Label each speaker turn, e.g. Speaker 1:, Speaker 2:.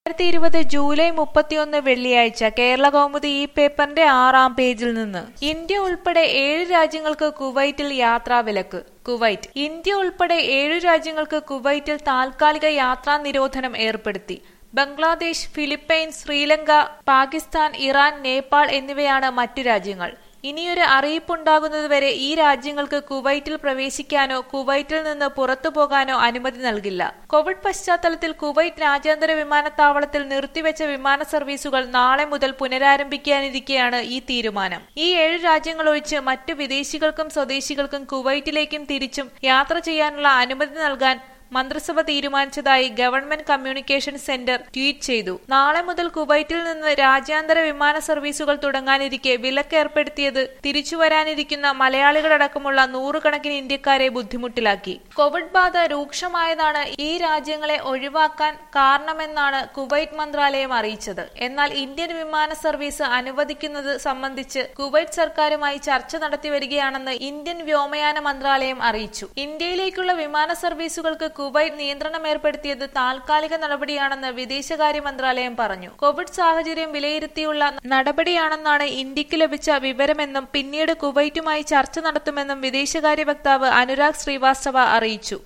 Speaker 1: രണ്ടായിരത്തി ഇരുപത് ജൂലൈ മുപ്പത്തിയൊന്ന് വെള്ളിയാഴ്ച കേരള കൗമുദി ഈ പേപ്പറിന്റെ ആറാം പേജിൽ നിന്ന് ഇന്ത്യ ഉൾപ്പെടെ ഏഴ് രാജ്യങ്ങൾക്ക് കുവൈറ്റിൽ യാത്രാവിലക്ക് കുവൈറ്റ് ഇന്ത്യ ഉൾപ്പെടെ ഏഴു രാജ്യങ്ങൾക്ക് കുവൈറ്റിൽ താൽക്കാലിക യാത്രാ നിരോധനം ഏർപ്പെടുത്തി ബംഗ്ലാദേശ് ഫിലിപ്പൈൻസ് ശ്രീലങ്ക പാകിസ്ഥാൻ ഇറാൻ നേപ്പാൾ എന്നിവയാണ് മറ്റു രാജ്യങ്ങൾ ഇനിയൊരു അറിയിപ്പുണ്ടാകുന്നതുവരെ ഈ രാജ്യങ്ങൾക്ക് കുവൈറ്റിൽ പ്രവേശിക്കാനോ കുവൈറ്റിൽ നിന്ന് പുറത്തു പോകാനോ അനുമതി നൽകില്ല കോവിഡ് പശ്ചാത്തലത്തിൽ കുവൈറ്റ് രാജ്യാന്തര വിമാനത്താവളത്തിൽ നിർത്തിവെച്ച വിമാന സർവീസുകൾ നാളെ മുതൽ പുനരാരംഭിക്കാനിരിക്കെയാണ് ഈ തീരുമാനം ഈ ഏഴ് രാജ്യങ്ങൾ ഒഴിച്ച് മറ്റു വിദേശികൾക്കും സ്വദേശികൾക്കും കുവൈറ്റിലേക്കും തിരിച്ചും യാത്ര ചെയ്യാനുള്ള അനുമതി നൽകാൻ മന്ത്രിസഭ തീരുമാനിച്ചതായി ഗവൺമെന്റ് കമ്മ്യൂണിക്കേഷൻ സെന്റർ ട്വീറ്റ് ചെയ്തു നാളെ മുതൽ കുവൈറ്റിൽ നിന്ന് രാജ്യാന്തര വിമാന സർവീസുകൾ തുടങ്ങാനിരിക്കെ വിലക്ക് ഏർപ്പെടുത്തിയത് തിരിച്ചുവരാനിരിക്കുന്ന മലയാളികളടക്കമുള്ള നൂറുകണക്കിന് ഇന്ത്യക്കാരെ ബുദ്ധിമുട്ടിലാക്കി കോവിഡ് ബാധ രൂക്ഷമായതാണ് ഈ രാജ്യങ്ങളെ ഒഴിവാക്കാൻ കാരണമെന്നാണ് കുവൈറ്റ് മന്ത്രാലയം അറിയിച്ചത് എന്നാൽ ഇന്ത്യൻ വിമാന സർവീസ് അനുവദിക്കുന്നത് സംബന്ധിച്ച് കുവൈറ്റ് സർക്കാരുമായി ചർച്ച നടത്തിവരികയാണെന്ന് ഇന്ത്യൻ വ്യോമയാന മന്ത്രാലയം അറിയിച്ചു ഇന്ത്യയിലേക്കുള്ള വിമാന സർവീസുകൾക്ക് കുവൈറ്റ് നിയന്ത്രണം ഏർപ്പെടുത്തിയത് താൽക്കാലിക നടപടിയാണെന്ന് വിദേശകാര്യ മന്ത്രാലയം പറഞ്ഞു കോവിഡ് സാഹചര്യം വിലയിരുത്തിയുള്ള നടപടിയാണെന്നാണ് ഇന്ത്യക്ക് ലഭിച്ച വിവരമെന്നും പിന്നീട് കുവൈറ്റുമായി ചർച്ച നടത്തുമെന്നും വിദേശകാര്യ വക്താവ് അനുരാഗ് ശ്രീവാസ്തവ അറിയിച്ചു